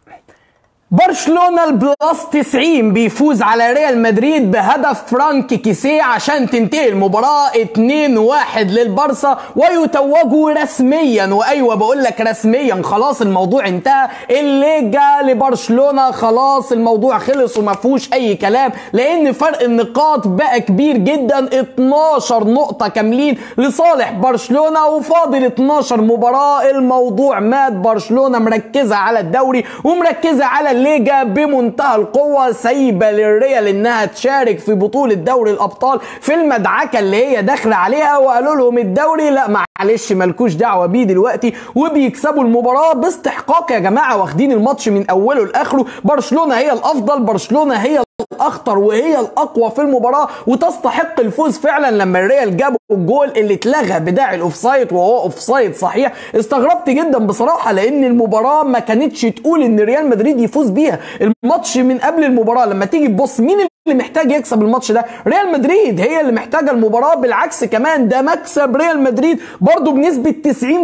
برشلونة البلاس 90 بيفوز على ريال مدريد بهدف فرانك كيسيه عشان تنتهي المباراة 2-1 للبارسا ويتوجوا رسميا وايوه بقول لك رسميا خلاص الموضوع انتهى الليجا لبرشلونة خلاص الموضوع خلص وما فيهوش اي كلام لان فرق النقاط بقى كبير جدا 12 نقطة كاملين لصالح برشلونة وفاضل 12 مباراة الموضوع مات برشلونة مركزة على الدوري ومركزة على الليجا بمنتهى القوة سايبة للريال انها تشارك في بطولة دوري الابطال في المدعكة اللي هي داخلة عليها وقالوا لهم الدوري لا معلش مالكوش دعوة بيه دلوقتي وبيكسبوا المباراة باستحقاق يا جماعة واخدين الماتش من اوله لاخره برشلونة هي الافضل برشلونة هي الاخطر وهي الاقوى في المباراه وتستحق الفوز فعلا لما الريال جابوا الجول اللي اتلغى بداعي الاوفسايد وهو اوفسايد صحيح استغربت جدا بصراحه لان المباراه ما كانتش تقول ان ريال مدريد يفوز بيها الماتش من قبل المباراه لما تيجي تبص مين اللي محتاج يكسب الماتش ده ريال مدريد هي اللي محتاجه المباراه بالعكس كمان ده مكسب ريال مدريد برضو بنسبه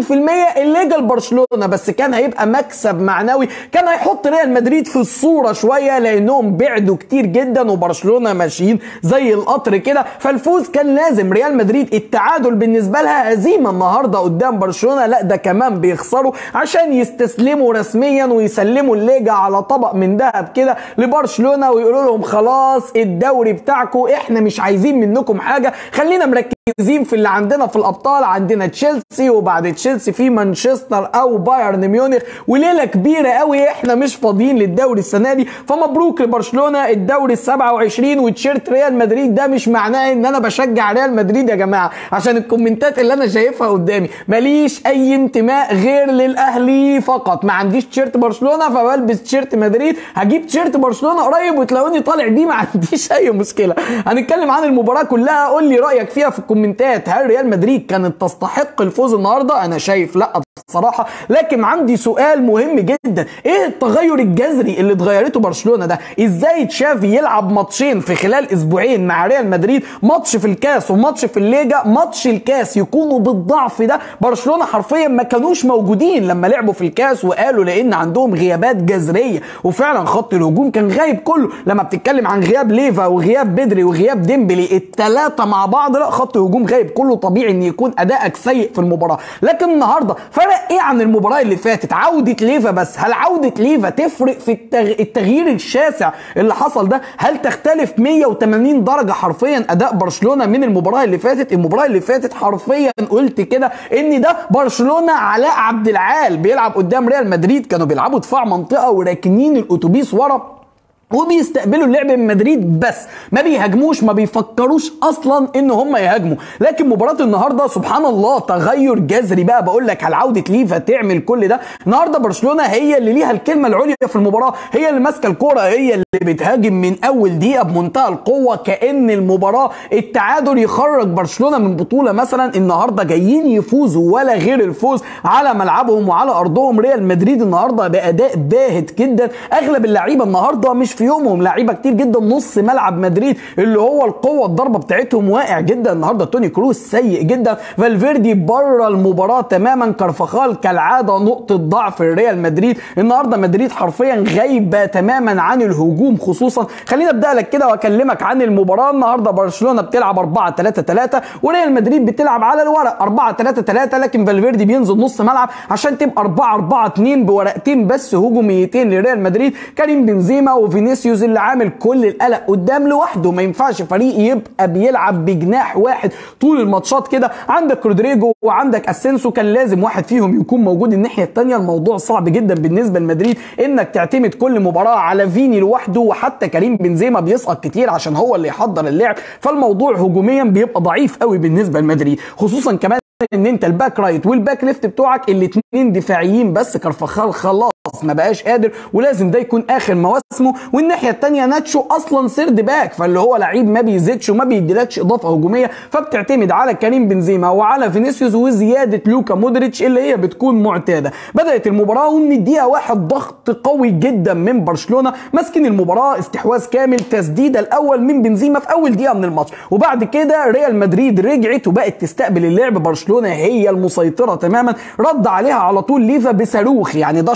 90% الليجا لبرشلونه بس كان هيبقى مكسب معنوي كان هيحط ريال مدريد في الصوره شويه لانهم بعدوا كتير جدا وبرشلونه ماشيين زي القطر كده فالفوز كان لازم ريال مدريد التعادل بالنسبه لها هزيمه النهارده قدام برشلونه لا ده كمان بيخسروا عشان يستسلموا رسميا ويسلموا الليجا على طبق من ذهب كده لبرشلونه ويقولوا لهم خلاص الدوري بتاعكم احنا مش عايزين منكم حاجه خلينا مركزين في اللي عندنا في الابطال عندنا تشيلسي وبعد تشيلسي في مانشستر او بايرن ميونخ وليله كبيره قوي احنا مش فاضيين للدوري السنه دي فمبروك لبرشلونه الدوري ال 27 وتيشيرت ريال مدريد ده مش معناه ان انا بشجع ريال مدريد يا جماعه عشان الكومنتات اللي انا شايفها قدامي ماليش اي انتماء غير للاهلي فقط ما عنديش تيشيرت برشلونه فبلبس تيشيرت مدريد هجيب تيشيرت برشلونه قريب وتلاقوني طالع بيه ما عنديش اي مشكله هنتكلم عن المباراه كلها قول لي رايك فيها في الكومنتات هل ريال مدريد كانت تستحق الفوز النهارده انا شايف لا بصراحه لكن عندي سؤال مهم جدا ايه التغير الجذري اللي اتغيرته برشلونه ده ازاي تشافي يلعب ماتشين في خلال اسبوعين مع ريال مدريد ماتش في الكاس وماتش في الليجا ماتش الكاس يكونوا بالضعف ده برشلونه حرفيا ما كانوش موجودين لما لعبوا في الكاس وقالوا لان عندهم غيابات جذريه وفعلا خط الهجوم كان غايب كله لما بتتكلم عن غياب ليفا وغياب بدري وغياب ديمبلي الثلاثه مع بعض لا خط الهجوم غايب كله طبيعي ان يكون ادائك سيء في المباراه لكن النهارده فرق ايه عن المباراه اللي فاتت عوده ليفا بس هل عوده ليفا تفرق في التغ... التغيير الشاسع اللي حصل ده هل تختلف 180 درجه حرفيا اداء برشلونه من المباراه اللي فاتت المباراه اللي فاتت حرفيا قلت كده ان ده برشلونه علاء عبد العال بيلعب قدام ريال مدريد كانوا بيلعبوا دفاع منطقه وراكنين الاتوبيس ورا وبيستقبلوا اللعب من مدريد بس ما بيهاجموش ما بيفكروش اصلا ان هم يهاجموا لكن مباراه النهارده سبحان الله تغير جذري بقى بقول لك هل عوده ليفا تعمل كل ده النهارده برشلونه هي اللي ليها الكلمه العليا في المباراه هي اللي ماسكه الكوره هي اللي بتهاجم من اول دقيقه بمنتهى القوه كان المباراه التعادل يخرج برشلونه من بطوله مثلا النهارده جايين يفوزوا ولا غير الفوز على ملعبهم وعلى ارضهم ريال مدريد النهارده باداء باهت جدا اغلب اللعيبه النهارده مش في يومهم لعيبه كتير جدا نص ملعب مدريد اللي هو القوه الضربه بتاعتهم واقع جدا النهارده توني كروز سيء جدا فالفيردي بره المباراه تماما كارفخال كالعاده نقطه ضعف الريال مدريد النهارده مدريد حرفيا غايبه تماما عن الهجوم خصوصا خلينا ابدا لك كده واكلمك عن المباراه النهارده برشلونه بتلعب 4 3 3 وريال مدريد بتلعب على الورق 4 3 3 لكن فالفيردي بينزل نص ملعب عشان تبقى 4 4 2 بورقتين بس هجوميتين لريال مدريد كريم بنزيما وفينيسيوس فينيسيوس اللي عامل كل القلق قدام لوحده ما ينفعش فريق يبقى بيلعب بجناح واحد طول الماتشات كده عندك رودريجو وعندك اسينسو كان لازم واحد فيهم يكون موجود الناحيه الثانيه الموضوع صعب جدا بالنسبه لمدريد انك تعتمد كل مباراه على فيني لوحده وحتى كريم بنزيما بيسقط كتير عشان هو اللي يحضر اللعب فالموضوع هجوميا بيبقى ضعيف قوي بالنسبه لمدريد خصوصا كمان ان انت الباك رايت والباك ليفت بتوعك الاثنين دفاعيين بس كارفخال خلاص ما بقاش قادر ولازم ده يكون اخر مواسمه والناحيه الثانيه ناتشو اصلا سيرد باك فاللي هو لعيب ما بيزيدش وما بيديلكش اضافه هجوميه فبتعتمد على كريم بنزيما وعلى فينيسيوس وزياده لوكا مودريتش اللي هي بتكون معتاده بدات المباراه ومن الدقيقه واحد ضغط قوي جدا من برشلونه ماسكين المباراه استحواذ كامل تسديده الاول من بنزيما في اول دقيقه من الماتش وبعد كده ريال مدريد رجعت وبقت تستقبل اللعب برشلونه هي المسيطره تماما رد عليها على طول ليفا بصاروخ يعني ده شاط شوط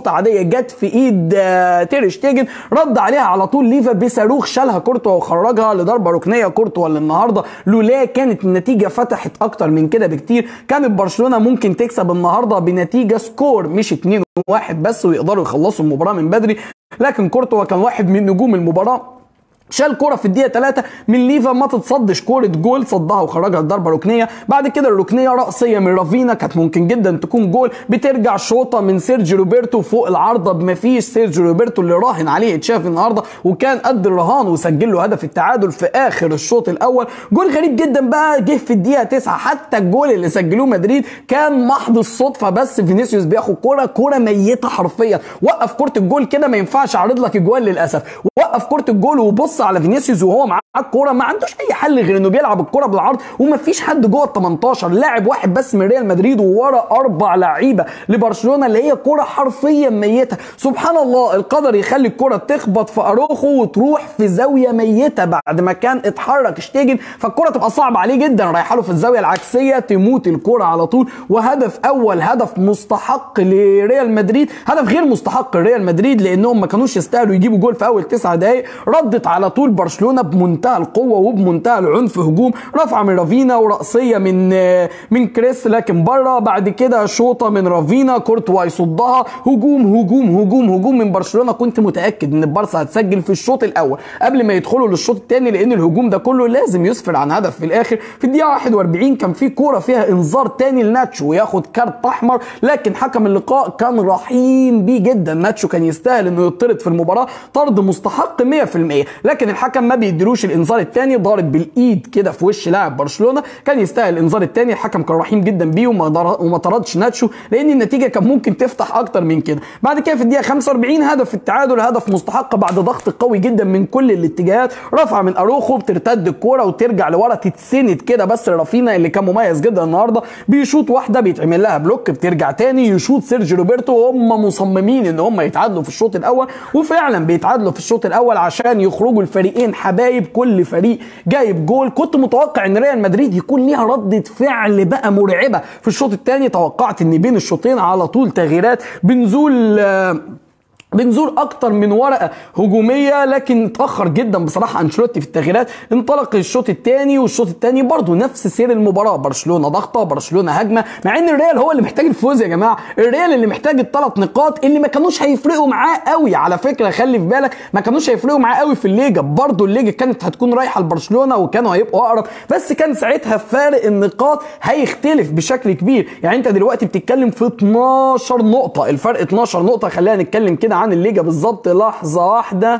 شوطه عاديه جت في ايد آه، تير شتيجن رد عليها على طول ليفا بصاروخ شالها كورتوا وخرجها لضربه ركنيه كورتوا اللي النهارده لولا كانت النتيجه فتحت اكتر من كده بكتير كانت برشلونه ممكن تكسب النهارده بنتيجه سكور مش 2 1 بس ويقدروا يخلصوا المباراه من بدري لكن كورتوا كان واحد من نجوم المباراه شال كرة في الدقيقة 3 من ليفا ما تتصدش كورة جول صدها وخرجها الضربة ركنية بعد كده الركنية رأسية من رافينا كانت ممكن جدا تكون جول بترجع شوطة من سيرجي روبرتو فوق العارضة بمفيش سيرجي روبرتو اللي راهن عليه اتشاف النهاردة وكان قد الرهان وسجل له هدف التعادل في آخر الشوط الأول جول غريب جدا بقى جه في الدقيقة 9 حتى الجول اللي سجلوه مدريد كان محض الصدفة بس فينيسيوس بياخد كرة كرة ميتة حرفيا وقف كرة الجول كده ما ينفعش اعرض لك الجول للأسف وقف كرة الجول وبص على فينيسيوس وهو معاه الكوره ما عندوش اي حل غير انه بيلعب الكوره بالعرض وما فيش حد جوه ال 18 لاعب واحد بس من ريال مدريد وورا اربع لعيبه لبرشلونه اللي هي كوره حرفيا ميته سبحان الله القدر يخلي الكوره تخبط في اروخو وتروح في زاويه ميته بعد ما كان اتحرك شتيجن فالكوره تبقى صعبه عليه جدا رايحه له في الزاويه العكسيه تموت الكوره على طول وهدف اول هدف مستحق لريال مدريد هدف غير مستحق لريال مدريد لانهم ما كانوش يستاهلوا يجيبوا جول في اول تسعة دقائق ردت على طول برشلونه بمنتهى القوه وبمنتهى العنف هجوم رفعه من رافينا وراسيه من من كريس لكن بره بعد كده شوطه من رافينا كورتوا يصدها هجوم هجوم هجوم هجوم من برشلونه كنت متاكد ان البارسا هتسجل في الشوط الاول قبل ما يدخلوا للشوط الثاني لان الهجوم ده كله لازم يسفر عن هدف في الاخر في الدقيقه 41 كان في كوره فيها انذار تاني لناتشو وياخد كارت احمر لكن حكم اللقاء كان رحيم بيه جدا ناتشو كان يستاهل انه يطرد في المباراه طرد مستحق 100% لكن الحكم ما بيديلوش الانذار الثاني ضارب بالايد كده في وش لاعب برشلونه كان يستاهل الانذار الثاني الحكم كان رحيم جدا بيه وما, در... وما طردش ناتشو لان النتيجه كان ممكن تفتح اكتر من كده بعد كده في الدقيقه 45 هدف التعادل هدف مستحق بعد ضغط قوي جدا من كل الاتجاهات رفعه من اروخو بترتد الكوره وترجع لورا تتسند كده بس رافينا اللي كان مميز جدا النهارده بيشوط واحده بيتعمل لها بلوك بترجع تاني يشوط سيرجي روبرتو وهم مصممين ان هم يتعادلوا في الشوط الاول وفعلا بيتعادلوا في الشوط الاول عشان يخرجوا الفريقين حبايب كل فريق جايب جول كنت متوقع ان ريال مدريد يكون ليها ردة فعل بقى مرعبة في الشوط الثاني توقعت ان بين الشوطين على طول تغييرات بنزول آه بنزول اكتر من ورقه هجوميه لكن اتاخر جدا بصراحه انشيلوتي في التغييرات انطلق الشوط الثاني والشوط الثاني برضه نفس سير المباراه برشلونه ضغطه برشلونه هجمه مع ان الريال هو اللي محتاج الفوز يا جماعه الريال اللي محتاج الثلاث نقاط اللي ما كانوش هيفرقوا معاه قوي على فكره خلي في بالك ما كانوش هيفرقوا معاه قوي في الليجا برضه الليجا كانت هتكون رايحه لبرشلونه وكانوا هيبقوا اقرب بس كان ساعتها فارق النقاط هيختلف بشكل كبير يعني انت دلوقتي بتتكلم في 12 نقطه الفرق 12 نقطه خلينا نتكلم كده عن الليجا بالظبط لحظه واحده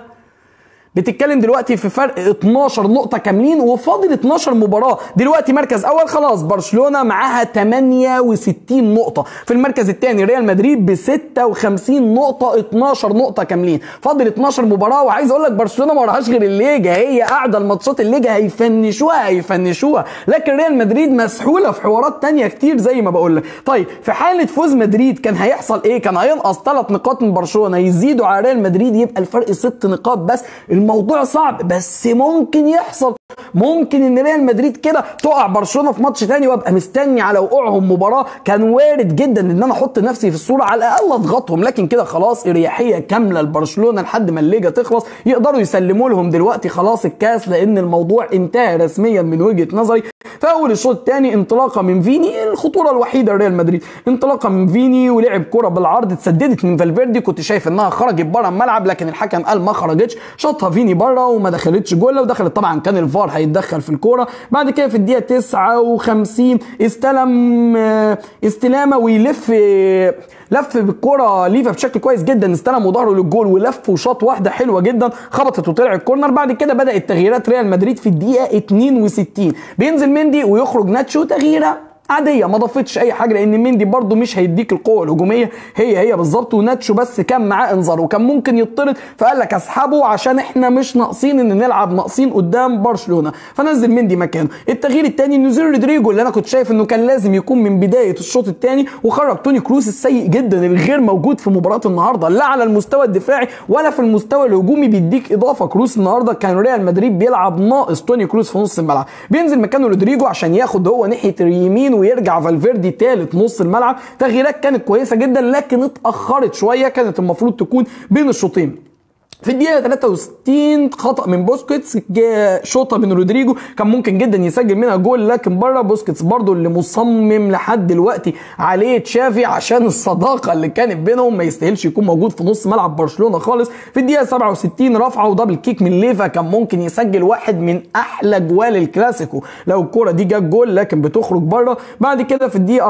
بتتكلم دلوقتي في فرق 12 نقطة كاملين وفاضل 12 مباراة دلوقتي مركز أول خلاص برشلونة معاها 68 نقطة في المركز الثاني ريال مدريد ب 56 نقطة 12 نقطة كاملين فاضل 12 مباراة وعايز أقول لك برشلونة ما وراهاش غير الليجا هي قاعدة الماتشات الليجا هيفنشوها هيفنشوها لكن ريال مدريد مسحولة في حوارات تانية كتير زي ما بقول لك طيب في حالة فوز مدريد كان هيحصل إيه كان هينقص ثلاث نقاط من برشلونة يزيدوا على ريال مدريد يبقى الفرق ست نقاط بس الموضوع صعب بس ممكن يحصل ممكن ان ريال مدريد كده تقع برشلونه في ماتش تاني وابقى مستني على وقوعهم مباراه كان وارد جدا ان انا احط نفسي في الصوره على الاقل اضغطهم لكن كده خلاص اريحيه كامله لبرشلونه لحد ما الليجا تخلص يقدروا يسلموا لهم دلوقتي خلاص الكاس لان الموضوع انتهى رسميا من وجهه نظري في اول الشوط الثاني انطلاقه من فيني الخطوره الوحيده لريال مدريد انطلاقه من فيني ولعب كره بالعرض اتسددت من فالفيردي كنت شايف انها خرجت بره الملعب لكن الحكم قال ما خرجتش شاطها فيني بره وما دخلتش جول لو دخلت طبعا كان الفار هيتدخل في الكوره بعد كده في الدقيقه 59 استلم استلامه ويلف لف بالكرة ليفا بشكل كويس جدا استلم وظهره للجول ولف وشاط واحده حلوه جدا خبطت وطلع الكورنر بعد كده بدات تغييرات ريال مدريد في الدقيقه 62 بينزل مندي ويخرج ناتشو تغييره عاديه ما ضافتش اي حاجه لان مندي برده مش هيديك القوه الهجوميه هي هي بالظبط وناتشو بس كان معاه انذار وكان ممكن يطرد فقال لك اسحبه عشان احنا مش ناقصين ان نلعب ناقصين قدام برشلونه فنزل مندي مكانه التغيير الثاني نزول رودريجو اللي انا كنت شايف انه كان لازم يكون من بدايه الشوط الثاني وخرج توني كروس السيء جدا الغير موجود في مباراه النهارده لا على المستوى الدفاعي ولا في المستوى الهجومي بيديك اضافه كروس النهارده كان ريال مدريد بيلعب ناقص توني كروس في نص الملعب بينزل مكانه رودريجو عشان ياخد هو ناحيه اليمين ويرجع فالفيردي ثالث نص الملعب تغييرات كانت كويسه جدا لكن اتاخرت شويه كانت المفروض تكون بين الشوطين في الدقيقة 63 خطأ من بوسكيتس شوطة من رودريجو كان ممكن جدا يسجل منها جول لكن بره بوسكيتس برضو اللي مصمم لحد دلوقتي عليه تشافي عشان الصداقة اللي كانت بينهم ما يستاهلش يكون موجود في نص ملعب برشلونة خالص في الدقيقة 67 رفعه ودبل كيك من ليفا كان ممكن يسجل واحد من أحلى جوال الكلاسيكو لو الكرة دي جت جول لكن بتخرج بره بعد كده في الدقيقة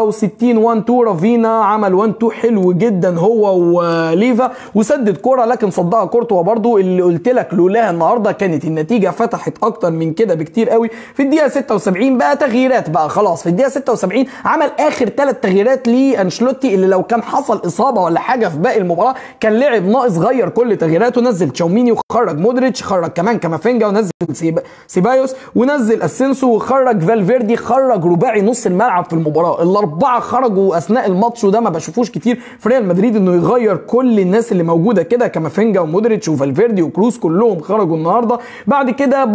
64 1 2 رافينا عمل 1 2 حلو جدا هو وليفا وسدد كرة لكن صدها كورتوا برضو اللي قلت لك لولاها النهارده كانت النتيجه فتحت اكتر من كده بكتير قوي في الدقيقه 76 بقى تغييرات بقى خلاص في الدقيقه 76 عمل اخر ثلاث تغييرات لانشلوتي اللي لو كان حصل اصابه ولا حاجه في باقي المباراه كان لعب ناقص غير كل تغييراته نزل تشاوميني وخرج مودريتش خرج كمان كامافينجا ونزل سيب... سيبايوس ونزل اسينسو وخرج فالفيردي خرج رباعي نص الملعب في المباراه الاربعه خرجوا اثناء الماتش وده ما بشوفوش كتير في ريال مدريد انه يغير كل الناس اللي موجوده كده كامافينجا ومودريتش وفالفيردي وكروس كلهم خرجوا النهارده بعد كده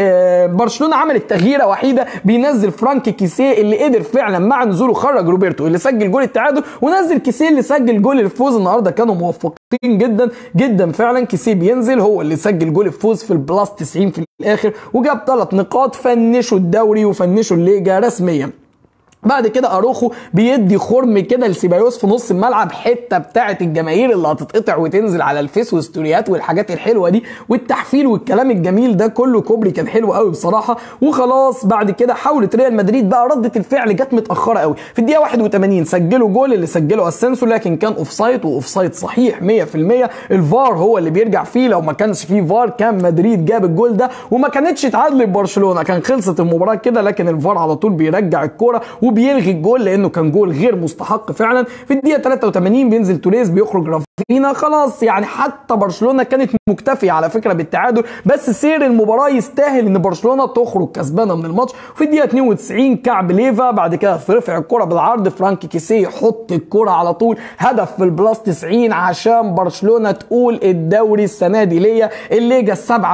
برشلونه عملت تغييره وحيده بينزل فرانك كيسيه اللي قدر فعلا مع نزوله خرج روبرتو اللي سجل جول التعادل ونزل كيسيه اللي سجل جول الفوز النهارده كانوا موفقين جدا جدا فعلا كيسيه بينزل هو اللي سجل جول الفوز في البلاس 90 في الاخر وجاب ثلاث نقاط فنشوا الدوري وفنشوا الليجا رسميا بعد كده اروخو بيدي خرم كده لسيبايوس في نص الملعب حته بتاعه الجماهير اللي هتتقطع وتنزل على الفيس والستوريات والحاجات الحلوه دي والتحفيل والكلام الجميل ده كله كوبري كان حلو قوي بصراحه وخلاص بعد كده حاولت ريال مدريد بقى رده الفعل جت متاخره قوي في الدقيقه 81 سجلوا جول اللي سجله اسينسو لكن كان اوف سايد واوف سايد صحيح 100% الفار هو اللي بيرجع فيه لو ما كانش فيه فار كان مدريد جاب الجول ده وما كانتش اتعادلت برشلونه كان خلصت المباراه كده لكن الفار على طول بيرجع الكوره وبيلغي الجول لانه كان جول غير مستحق فعلا في الدقيقه 83 بينزل توريز بيخرج رافينا خلاص يعني حتى برشلونه كانت مكتفيه على فكره بالتعادل بس سير المباراه يستاهل ان برشلونه تخرج كسبانه من الماتش في الدقيقه 92 كعب ليفا بعد كده ترفع الكره بالعرض فرانك كيسيه يحط الكره على طول هدف في البلاس 90 عشان برشلونه تقول الدوري السنه دي ليا الليجا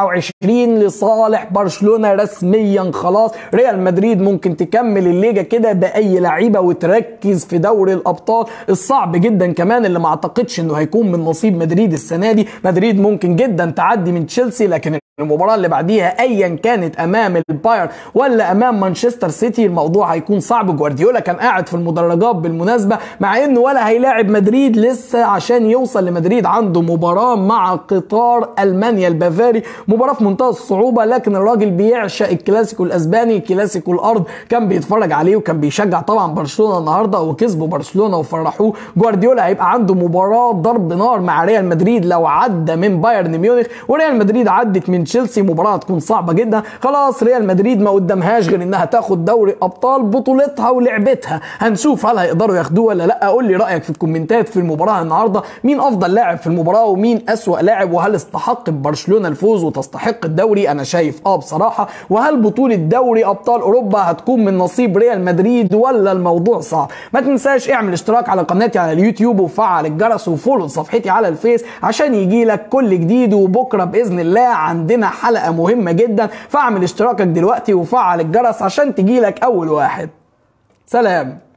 27 لصالح برشلونه رسميا خلاص ريال مدريد ممكن تكمل الليجا كده باي لعيبه وتركز في دوري الابطال الصعب جدا كمان اللي ما اعتقدش انه هيكون من نصيب مدريد السنه دي مدريد ممكن جدا تعدي من تشيلسي لكن المباراة اللي بعديها ايا كانت امام البايرن ولا امام مانشستر سيتي الموضوع هيكون صعب جوارديولا كان قاعد في المدرجات بالمناسبة مع انه ولا هيلاعب مدريد لسه عشان يوصل لمدريد عنده مباراة مع قطار المانيا البافاري مباراة في منتهى الصعوبة لكن الراجل بيعشق الكلاسيكو الاسباني كلاسيكو الارض كان بيتفرج عليه وكان بيشجع طبعا برشلونة النهارده وكسبوا برشلونة وفرحوه جوارديولا هيبقى عنده مباراة ضرب نار مع ريال مدريد لو عدى من بايرن ميونخ وريال مدريد عدت من تشيلسي مباراه هتكون صعبه جدا خلاص ريال مدريد ما قدامهاش غير انها تاخد دوري ابطال بطولتها ولعبتها هنشوف هل هيقدروا ياخدوه ولا لا قول لي رايك في الكومنتات في المباراه النهارده مين افضل لاعب في المباراه ومين اسوا لاعب وهل استحق برشلونه الفوز وتستحق الدوري انا شايف اه بصراحه وهل بطوله دوري ابطال اوروبا هتكون من نصيب ريال مدريد ولا الموضوع صعب ما تنساش اعمل اشتراك على قناتي على اليوتيوب وفعل الجرس وفولو صفحتي على الفيس عشان يجي لك كل جديد وبكره باذن الله عندنا حلقه مهمه جدا فاعمل اشتراكك دلوقتي وفعل الجرس عشان تجيلك اول واحد سلام